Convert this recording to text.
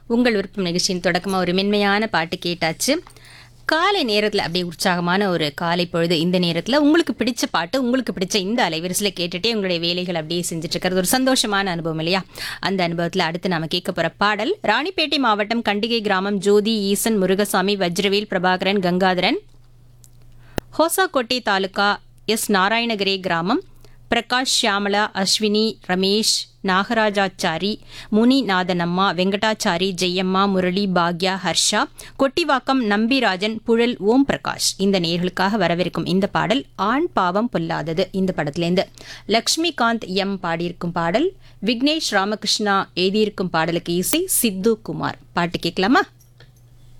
உங்கள் விருப்பம் நிகழ்ச்சியின் தொடக்கமாக ஒரு மென்மையான பாட்டு கேட்டாச்சு காலை நேரத்தில் அப்படியே உற்சாகமான ஒரு காலை பொழுது இந்த நேரத்தில் உங்களுக்கு பிடிச்ச பாட்டு உங்களுக்கு பிடிச்ச இந்த அலைவரிசையில் கேட்டுட்டே உங்களுடைய வேலைகள் அப்படியே செஞ்சுட்டு இருக்கிறது ஒரு சந்தோஷமான அனுபவம் இல்லையா அந்த அனுபவத்தில் அடுத்து நாம கேட்க போகிற பாடல் ராணிப்பேட்டை மாவட்டம் கண்டிகை கிராமம் ஜோதி ஈசன் முருகசாமி வஜ்ரவேல் பிரபாகரன் கங்காதரன் ஹோசாக்கோட்டை தாலுகா எஸ் நாராயணகிரி கிராமம் பிரகாஷ் ஷியாமலா அஸ்வினி ரமேஷ் நாகராஜாச்சாரி முனிநாதனம்மா வெங்கடாச்சாரி ஜெயம்மா முரளி பாக்யா ஹர்ஷா கொட்டிவாக்கம் நம்பிராஜன் புழல் ஓம் பிரகாஷ் இந்த நேர்களுக்காக வரவிருக்கும் இந்த பாடல் ஆண் பாவம் பொல்லாதது இந்த படத்திலேருந்து லக்ஷ்மிகாந்த் எம் பாடியிருக்கும் பாடல் விக்னேஷ் ராமகிருஷ்ணா எழுதியிருக்கும் பாடலுக்கு இசை சித்து குமார் பாட்டு கேட்கலாமா